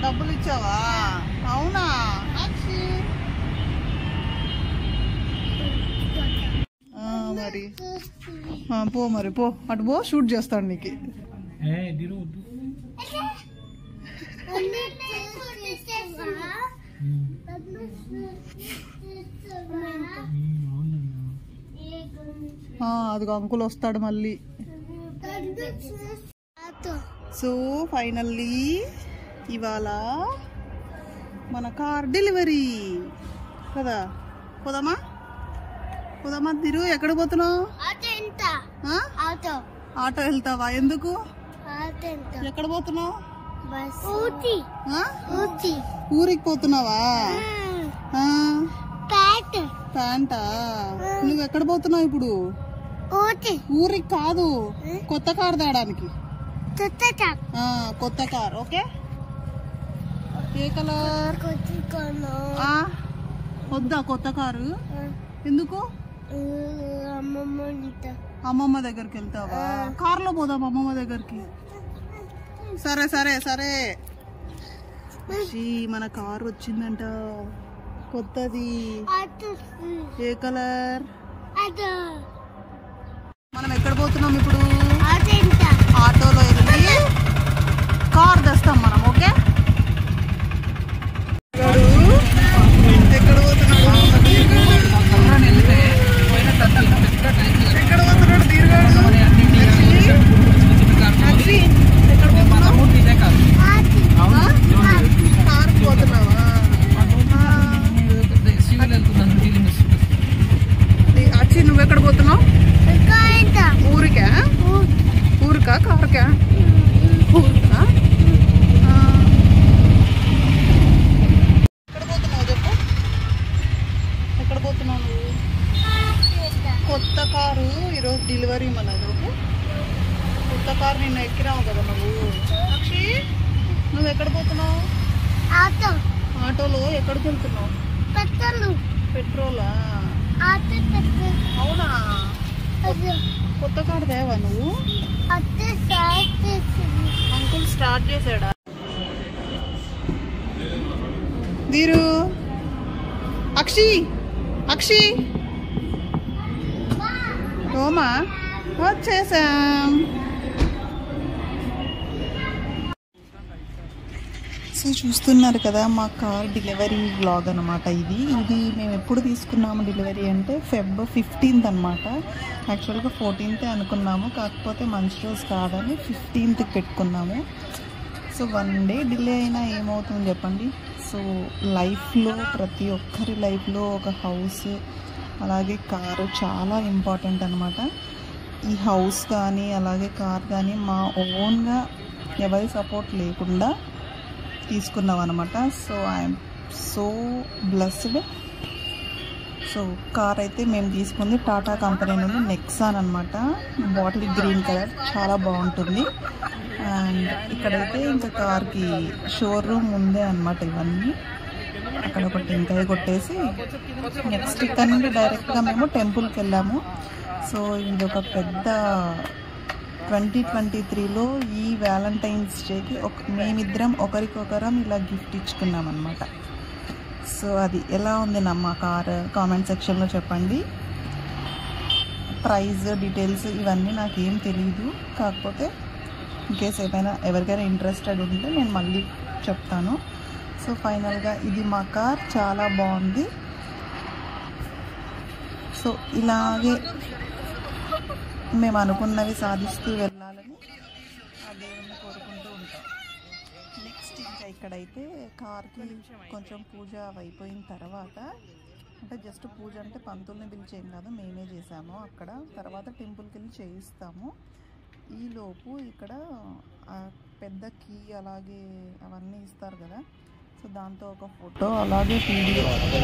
డబ్బులు ఇచ్చావా అవునా ఆ, మరి ఆ, పో మరి పో అటు పో షూట్ చేస్తాడు నీకు ఏ దిరు వద్దు అవునన్నా ఆ, అదిగో అంకుల్ వస్తాడు మళ్ళీ సో ఫైనల్లీ ఇవాళ మన కార్ డెలివరీ కదా పోదామా పోదామా తిరు ఎక్కడ పోతున్నావు ఆ? ఆటో వెళ్తావా ఎందుకు ఎక్కడ పోతున్నావు ఆ? ఊరికి పోతున్నావా ఆ, ప్యాంటా నువ్వు ఎక్కడ పోతున్నావు ఇప్పుడు ఊరికి కాదు కొత్త కార్ తేడానికి ఆ, కొత్త కార్ ఓకే ఏ కలర్ ఆ, వద్దా కొత్త కారు ఎందుకు అమ్మమ్మ దగ్గరికి వెళ్తావా కార్లో పోదాం అమ్మమ్మ దగ్గరికి సరే సరే సరే శ్రీ, మన కార్ వచ్చిందంట కొత్తది ఏ కలర్ మనం ఎక్కడ పోతున్నాం ఇప్పుడు ఆటోలో వెళ్ళి కార్ తెస్తాం మనం ఓకే ఎక్కడ పోతున్నాడు ఎక్కడ పోతున్నాడు దీర్ఘాడు అక్షి, ఎక్కడ పోతున్నావు కార్ పోతున్నావా ఈ- అచ్చి నువ్వు ఎక్కడ పోతున్నావు ఊరికా ఊరికా కార్కా ఊరికా ఆ. ఎక్కడ పోతున్నావు చెప్పు ఎక్కడ పోతున్నావు నువ్వు కొత్త కారు ఈరోజు డెలివరీ మనది ఓకే కొత్త కారు నిన్న ఎక్కినావు కదా నువ్వు అక్షి నువ్వు ఎక్కడ పోతున్నావు ఆటోలో ఎక్కడికి వెళ్తున్నావు పెట్రోలా అవునా కొత్త కారు తేవా నువ్వు అంకుల్ స్టార్ట్ చేశాడా వీరు అక్షి అక్షి ఓమా వచ్చేసాం సో చూస్తున్నారు కదా మా కార్ డెలివరీ బ్లాగ్ అనమాట ఇది ఇది మేము ఎప్పుడు తీసుకున్నాము డెలివరీ అంటే ఫెబ్ ఫిఫ్టీన్త్ అనమాట యాక్చువల్గా ఫోర్టీన్త్ అనుకున్నాము కాకపోతే మంచి రోజు కాదని ఫిఫ్టీన్త్కి పెట్టుకున్నాము సో వన్ డే డిలే అయినా ఏమవుతుంది చెప్పండి సో లైఫ్లో ప్రతి ఒక్కరి లైఫ్లో ఒక హౌస్ అలాగే కారు చాలా ఇంపార్టెంట్ అనమాట ఈ హౌస్ కానీ అలాగే కార్ కానీ మా ఓన్గా ఎవరి సపోర్ట్ లేకుండా తీసుకున్నాం అనమాట so I'm so blessed so car అయితే మేము తీసుకుంది టాటా కంపెనీ నుండి నెక్సాన్ అనమాట బాటిల్ గ్రీన్ కలర్ చాలా బాగుంటుంది అండ్ ఇక్కడైతే ఇంకా కార్కి షోరూమ్ ఉందే అనమాట ఇవన్నీ అక్కడ ఒక టెంకాయ కొట్టేసి నెక్స్ట్ ఇక్కడ నుండి డైరెక్ట్గా మేము టెంపుల్కి వెళ్ళాము సో ఇది ఒక పెద్ద ట్వంటీ ట్వంటీ త్రీలో ఈ వ్యాలంటైన్స్ డేకి ఒక మేమిద్దరం ఒకరికొకరం ఇలా గిఫ్ట్ ఇచ్చుకున్నాం అనమాట సో అది ఎలా ఉంది నమ్మ కార్ కామెంట్ సెక్షన్లో చెప్పండి ప్రైస్ డీటెయిల్స్ ఇవన్నీ నాకేం తెలియదు కాకపోతే ఇన్కేస్ ఏమైనా ఎవరికైనా ఇంట్రెస్టెడ్ ఉంటే నేను మళ్ళీ చెప్తాను సో ఫైనల్గా ఇది మా కార్ చాలా బాగుంది సో ఇలాగే మేము అనుకున్నవి సాధిస్తూ వెళ్ళాలని ఆ దేవుణ్ణి కోరుకుంటూ ఉంటాం నెక్స్ట్ ఇంకా ఇక్కడైతే కార్కి కొంచెం పూజ అవి అయిపోయిన తర్వాత అంటే జస్ట్ పూజ అంటే పంతుల్ని పిలిచేం కాదు మేమే చేసాము అక్కడ తర్వాత టెంపుల్కి వెళ్ళి చేయిస్తాము ఈలోపు ఇక్కడ ఆ పెద్ద కీ అలాగే అవన్నీ ఇస్తారు కదా సో దాంతో ఒక ఫోటో అలాగే వీడియో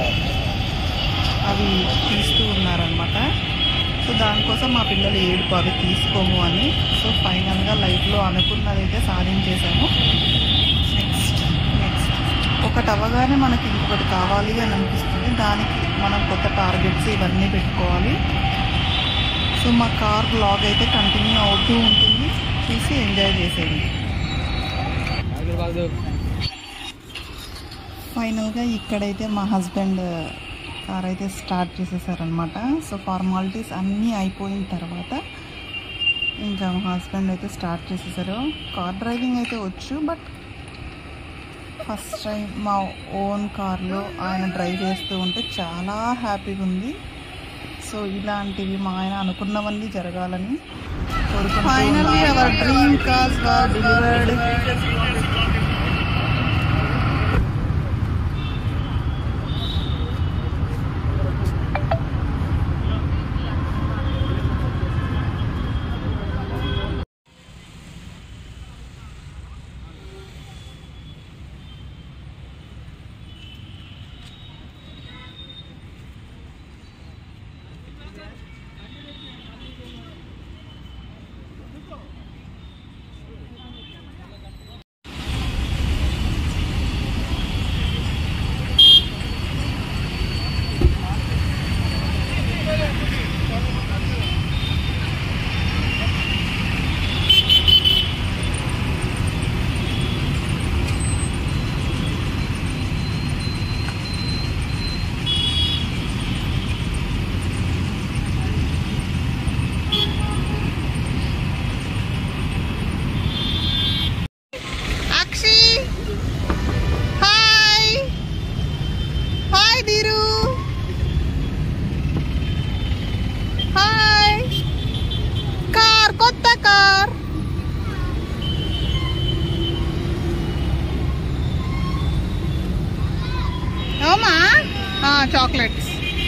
అవి తీస్తూ ఉన్నారనమాట సో దానికోసం మా పిల్లలు ఏడుపు అవి తీసుకోము అని సో ఫైనల్గా లైఫ్లో అనుకున్నది అయితే సాధించేసాము నెక్స్ట్ నెక్స్ట్ ఒకటి అవ్వగానే మనకి ఇంకొకటి కావాలి అని అనిపిస్తుంది దానికి మనం కొత్త టార్గెట్స్ ఇవన్నీ పెట్టుకోవాలి సో మా కార్ బ్లాగ్ అయితే కంటిన్యూ అవుతూ ఉంటుంది చూసి ఎంజాయ్ చేసేయండి ఫైనల్గా ఇక్కడైతే మా హస్బెండ్ కార్ అయితే స్టార్ట్ చేసేసారనమాట సో ఫార్మాలిటీస్ అన్నీ అయిపోయిన తర్వాత ఇంకా మా హస్బెండ్ అయితే స్టార్ట్ చేసేసారు కార్ డ్రైవింగ్ అయితే వచ్చు బట్ ఫస్ట్ టైం మా ఓన్ కార్లో ఆయన డ్రైవ్ చేస్తూ ఉంటే చాలా హ్యాపీగా ఉంది సో ఇలాంటివి మా ఆయన అనుకున్నవన్నీ జరగాలని finally our dream cars were delivered Akshi hi hi దీరు హాయ్ కార్ కొత్త కార్ అవుమా చాక్లెట్స్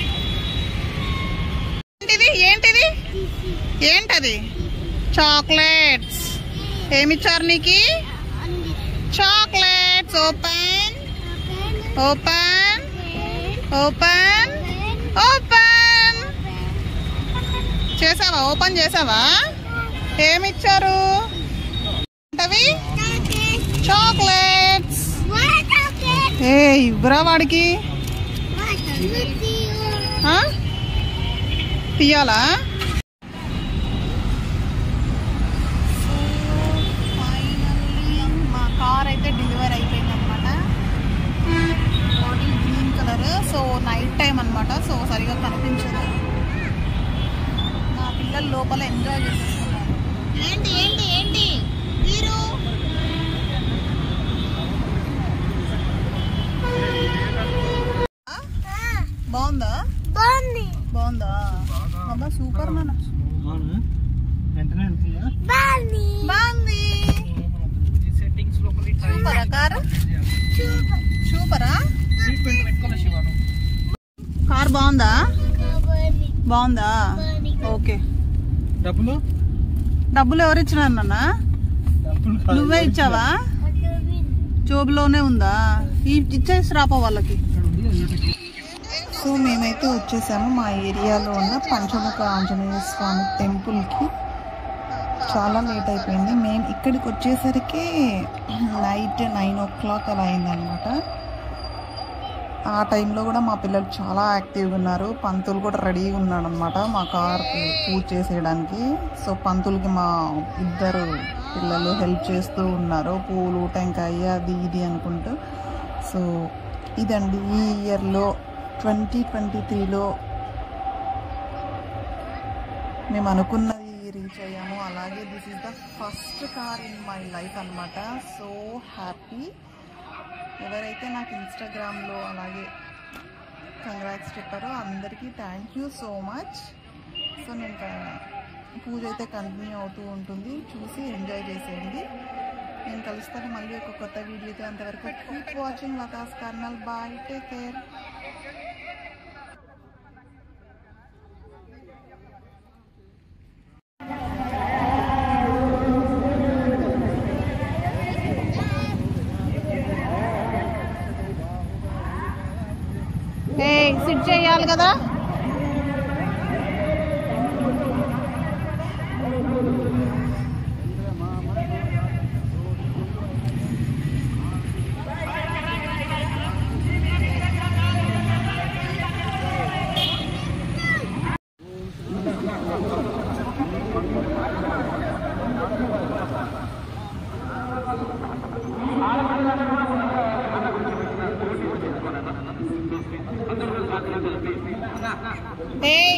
ఏంటిది ఏంటిది ఏంటది చాక్లెట్స్ ఏమిచ్చారు నీకు chocolates open open open open చేసావా ఓపెన్ చేసావా ఏమిచ్చారు ఏంటవి చాక్లెట్స్ ఏ ఇవ్వరా వాడికి ఆ? తీయాలా మా కార్ అయితే డెలివరీ అయిపోయింది అనమాట bottle green colour so night time అనమాట సో సరిగా కనిపించదు నా పిల్లలు లోపల ఎంజాయ్ చేసేస్తున్నారు ఏంటి ఏంటి ఏంటి మీరు బాగుందా బాగుంది బాగుందా అబ్బా సూపర్ నాన్న అవునా వెంటనే వెళ్తుందా బాగుంది బాగుంది సెట్టింగ్స్ లోపల సూపరా కారు సూపరా సీట్ బెల్ట్ పెట్టుకోలే శివాను కార్ బాగుందా బాగుంది బాగుందా ఓకే డబ్బులు డబ్బులు ఎవరు ఇచ్చినారు నాన్న డబ్బులు నువ్వే ఇచ్చావా జోబులోనే ఉందా ఈ ఇచ్చేసి రాపో వాళ్ళకి సో మేమైతే వచ్చేసాము మా ఏరియాలో ఉన్న పంచముఖ ఆంజనేయ స్వామి టెంపుల్కి చాలా లేట్ అయిపోయింది మేము ఇక్కడికి వచ్చేసరికి నైట్ నైన్ ఓ క్లాక్ అలా అయిందనమాట ఆ టైంలో కూడా మా పిల్లలు చాలా యాక్టివ్గా ఉన్నారు పంతులు కూడా రెడీగా ఉన్నాడు అనమాట మా కార్కి పూజ చేసేయడానికి సో పంతులకి మా ఇద్దరు పిల్లలు హెల్ప్ చేస్తూ ఉన్నారు పూలు టెంకాయ అది ఇది అనుకుంటూ సో ఇదండి ఈ ఇయర్లో ట్వంటీ ట్వంటీ త్రీలో మేము అనుకున్నది రీచ్ అయ్యాము అలాగే this is the first car in my life అనమాట సో హ్యాపీ ఎవరైతే నాకు ఇన్స్టాగ్రామ్లో అలాగే కంగ్రాట్స్ చెప్పారో అందరికీ thank you so much so నేను క- పూజ అయితే కంటిన్యూ అవుతూ ఉంటుంది చూసి ఎంజాయ్ చేసేయండి నేను కలుస్తాను మళ్ళీ ఒక కొత్త వీడియోతో అంతవరకు keep watching Latha's corner bye take care ఏ సిట్ చేయాలి కదా ఏయ్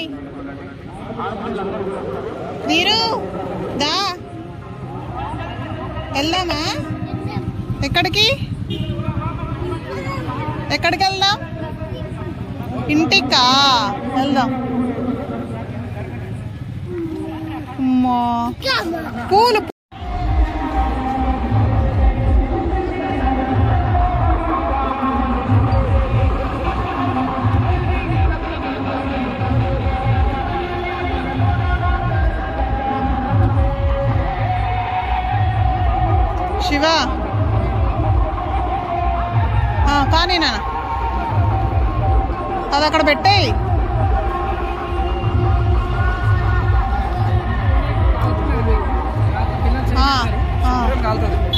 వీరు దా వెళ్దామా ఎక్కడికి ఎక్కడికి వెళ్దాం ఇంటికా వెళ్దాం అమ్మా పూలు శివ ఆ, కానీ నాన్న అది అక్కడ పెట్టేయి పిల్లలు ఆ, ఆ. కాలుతుంది